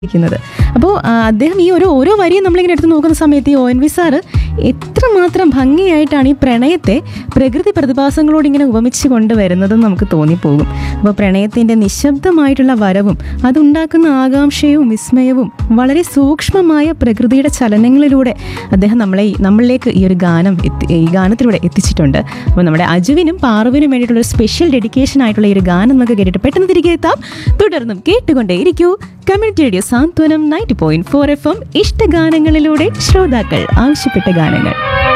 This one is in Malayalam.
ഇരിക്കുന്നത് അപ്പോൾ അദ്ദേഹം ഈ ഒരു ഓരോ വരിയും നമ്മളിങ്ങനെ എടുത്ത് നോക്കുന്ന സമയത്ത് ഈ ഒ എൻ വി സാറ് എത്രമാത്രം ഭംഗിയായിട്ടാണ് ഈ പ്രണയത്തെ പ്രകൃതി പ്രതിഭാസങ്ങളോട് ഇങ്ങനെ ഉപമിച്ച് കൊണ്ടുവരുന്നതെന്ന് നമുക്ക് തോന്നിപ്പോകും അപ്പോൾ പ്രണയത്തിൻ്റെ നിശബ്ദമായിട്ടുള്ള വരവും അതുണ്ടാക്കുന്ന ആകാംക്ഷയും വിസ്മയവും വളരെ സൂക്ഷ്മമായ പ്രകൃതിയുടെ ചലനങ്ങളിലൂടെ അദ്ദേഹം നമ്മളെ ഈ- നമ്മളിലേക്ക് ഈ ഒരു ഗാനം എത്തി ഈ ഗാനത്തിലൂടെ എത്തിച്ചിട്ടുണ്ട് അപ്പോൾ നമ്മുടെ അജുവിനും പാറുവിനും വേണ്ടിയിട്ടുള്ള ഒരു സ്പെഷ്യൽ ഡെഡിക്കേഷൻ ആയിട്ടുള്ള ഈ ഒരു ഗാനം നമുക്ക് കേട്ടിട്ട് പെട്ടെന്ന് തിരികെ എത്താം തുടർന്നും കേട്ടുകൊണ്ടേ ഇരിക്കൂ community radio Santhwanam ninety point four F M ഇഷ്ടഗാനങ്ങളിലൂടെ ശ്രോതാക്കൾ ആവശ്യപ്പെട്ട ഗാനങ്ങൾ